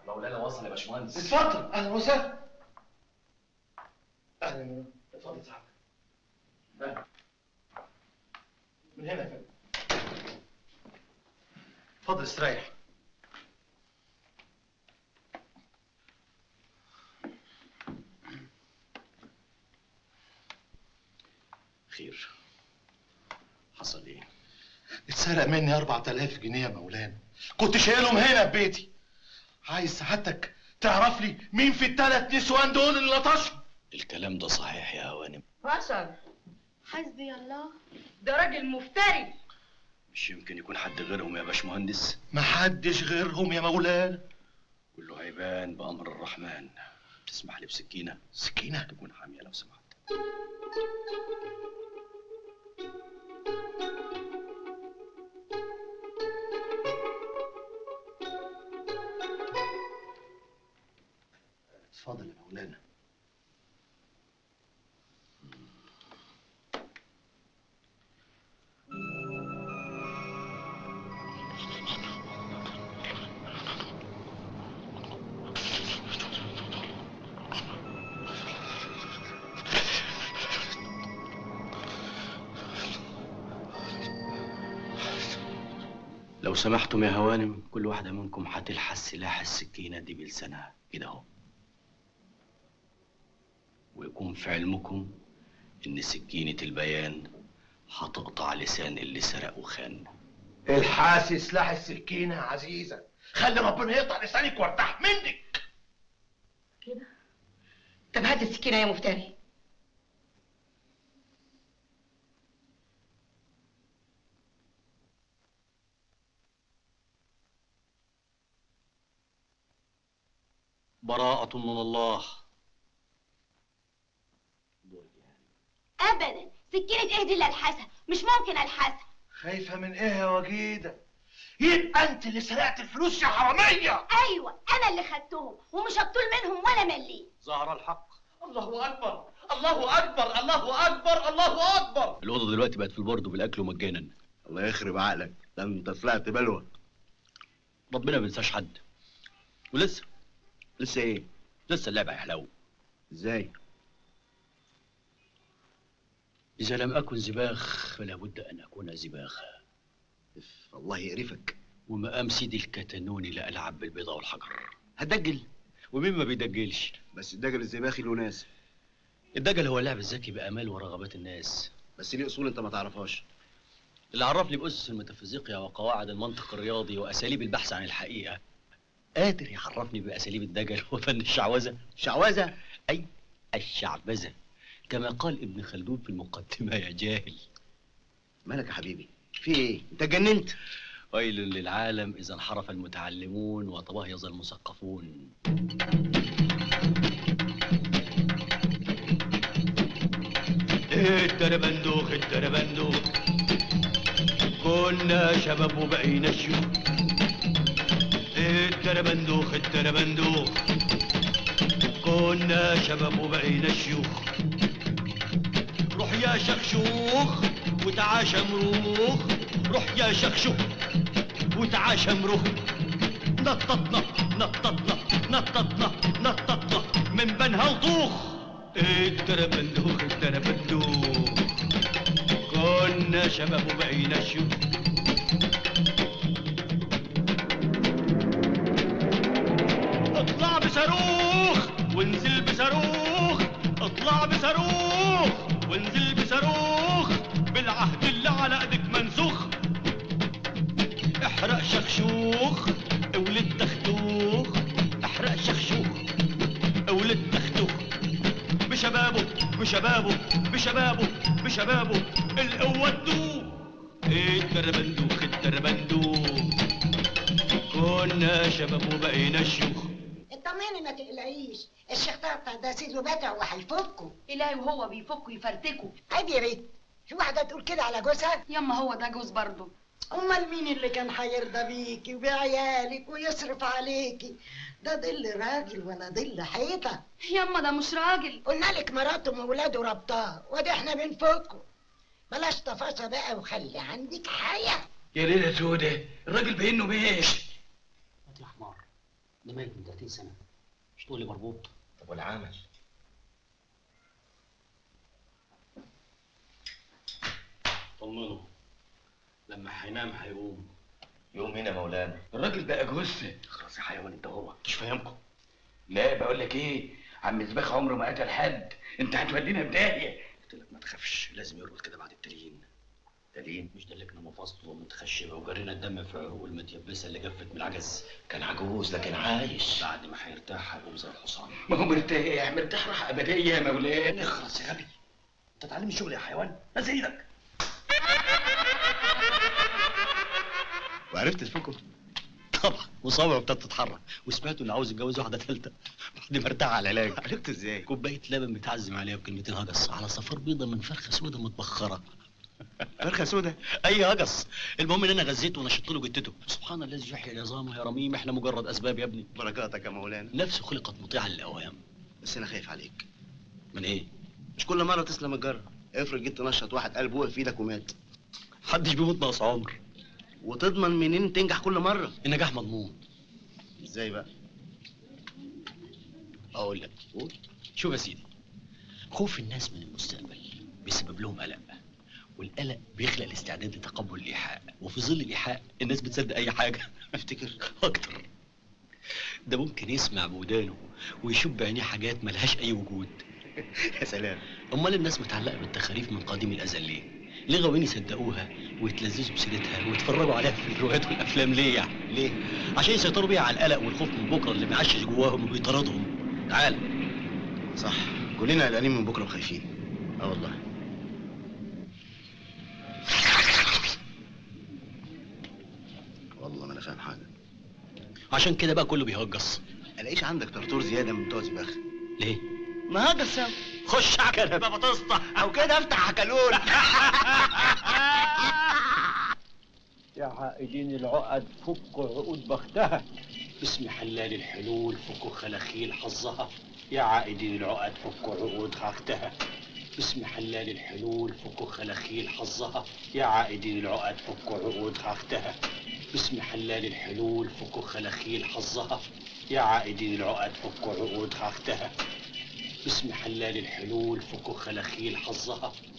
مولانا وصل يا باشمهندس اتفضل اهلا وسهلا اهلا اتفضل سعادتك أهلا. من هنا يا فندم اتفضل استريح خير حصل ايه اتسرق مني 4000 جنيه يا مولانا كنت شايلهم هنا في بيتي عايز سعادتك تعرف لي مين في الثلاث نسوان دول اللي لطشهم الكلام ده صحيح يا هوانم حصل حسبي الله ده راجل مفتري مش يمكن يكون حد غيرهم يا باشمهندس محدش غيرهم يا مولانا كله هيبان بأمر الرحمن تسمح لي بسكينة سكينة تكون حامية لو سمحت اتفضل يا مولانا لو سمحتم يا هوانم كل واحدة منكم هتلحس سلاح السكينة دي بلسانها كده اهو ويكون في علمكم إن سكينة البيان هتقطع لسان اللي سرق وخان الحاسي سلاح السكينة يا عزيزة خلي ربنا يقطع لسانك وارتاح منك كده طب هات السكينة يا مفتري براءة من الله ابدا سكينه ايه دي اللي الحسها مش ممكن الحسها خايفة من ايه يا وجيدة يبقى انت اللي سرقت الفلوس يا حرامية ايوه انا اللي خدتهم ومش هطول منهم ولا مليم ظهر الحق الله اكبر الله اكبر الله اكبر الله اكبر الأوضة دلوقتي بقت في البرد بالأكل ومجانا الله يخرب عقلك ده انت طلعت بلوى ربنا ما بينساش حد ولسه لسه ايه لسه اللعبة هيحلو ازاي إذا لم أكن زباخ فلا بد أن أكون زباخ اف، الله يقرفك ومقام سيدي الكتانوني لا ألعب بالبيضة والحجر هدجل ومين ما بيدجلش بس الدجل الزباخي له ناس الدجل هو اللعب الذكي بآمال ورغبات الناس بس ليه اصول انت ما تعرفهاش اللي عرفني بأسس الميتافيزيقيا وقواعد المنطق الرياضي وأساليب البحث عن الحقيقة قادر يعرفني بأساليب الدجل وفن الشعوذة شعوذه أي الشعبذة كما قال ابن خلدون في المقدمة يا جاهل مالك يا حبيبي في ايه انت اتجننت ويل للعالم إذا انحرف المتعلمون وتبهيظ المثقفون التربندوخ التربندوخ كنا شباب وبقينا شيوخ التربندوخ التربندوخ كنا شباب وبقينا شيوخ روح يا شخشوخ وتعاشى مروخ روح يا شخشوخ وتعاشى مروخ نططنا نططنا نططنا نططنا من بنها وطوخ التربندوخ التربندوخ كنا شباب وبقينا شيوخ اطلع بصاروخ وانزل بصاروخ اطلع بصاروخ وانزل بصاروخ بالعهد اللي على ايدك منسوخ احرق شخشوخ اولد تختوخ احرق شخشوخ اولد تختوخ بشبابه بشبابه بشبابه بشبابه القوة تدوخ التربندوخ التربندوخ كنا شباب وبقينا شيوخ اطمني ما تقلقيش الشيخ طرطع ده سيده بتع وهيفكه إلهي وهو بيفك ويفرتكه عيب يا بيت في واحدة تقول كده على جوزها ياما هو ده جوز برضه امال مين اللي كان هيرضى بيكي وبعيالك ويصرف عليكي ده ظل راجل ولا ظل حيطة ياما ده مش راجل قلنا لك مراته وولاده ربطاه وادي احنا بنفكه بلاش طفاشة بقى وخلي عندك حياة يا ليلة سودة الراجل بينه بيش يا حمار ده ميت من 30 سنه مش تقول لي مربوط طب والعمل طمنه لما هينام هيقوم يوم هنا مولانا الراجل بقى جثه خلاص يا حيوان انت هو مش فاهمكم لا بقول لك ايه عم زباخ عمره ما قتل حد انت هتودينا بدايه قلت لك ما تخافش لازم يرقد كده بعد التليين تليين مش دلكنا مفاصله ومتخشبه وجرينا الدم في عروق المتيبسه اللي جفت من العجز كان عجوز لكن عايش بعد ما هيرتاح هيقوم زي الحصان ما هو مرتاح مرتاح راحه ابديه يا مولانا اخلص يا غبي انت تعلمني الشغل يا حيوان نزل ايدك وعرفت تفكه طبعا وصوابعه ابتدت تتحرك وسمعت انه عاوز يتجوز واحده ثالثه بعد ما ارتاح على العلاج عرفت ازاي كوبايه لبن بتعزم عليها بكلمتين هجص على صفار بيضه من فرخه سودا متبخره فرخه سودا اي هجص المهم ان انا غذيته ونشطت له جتته سبحان الذي يحيي العظام يا رميم احنا مجرد اسباب يا ابني بركاتك يا مولانا نفسه خلقت مطيعه للاوهام بس انا خايف عليك من ايه مش كل مره تسلم الجره افرض جيت تنشط واحد قلبه وقف في ايدك ومات محدش بيموت ناقص عمر وتضمن منين تنجح كل مره النجاح مضمون ازاي بقى اقول لك قول شوف يا سيدي خوف الناس من المستقبل بيسبب لهم قلق والقلق بيخلق الاستعداد لتقبل الايحاء وفي ظل الايحاء الناس بتصدق اي حاجه تفتكر اكتر ده ممكن يسمع بودانه ويشوف بعينيه حاجات ملهاش اي وجود يا سلام امال الناس متعلقه بالتخاريف من قديم الازل ليه ليه غاويين يصدقوها ويتلذذوا بسيرتها ويتفرجوا عليها في الروايات والافلام ليه يعني ليه عشان يسيطروا بيها على القلق والخوف من بكره اللي معشش جواهم وبيطاردهم تعال صح كلنا قلقانين من بكره وخايفين اه والله والله ما انا فاهم حاجه عشان كده بقى كله بيهجص الاقيش عندك طرطور زياده من بتوع زباخ ليه ما هجس سوا خش على كنبه بتسطح او كده افتح حكالون يا عائدين العقد فكوا عقود بختها باسم حلال الحلول فكوا خلاخيل حظها يا عائدين العقد فكوا عقود خختها باسم حلال الحلول فكوا خلاخيل حظها يا عائدين العقد فكوا عقود خختها باسم حلال الحلول فكوا خلاخيل حظها يا عائدين العقد فكوا عقود خختها باسم حلال الحلول فكوا خلاخيل حظها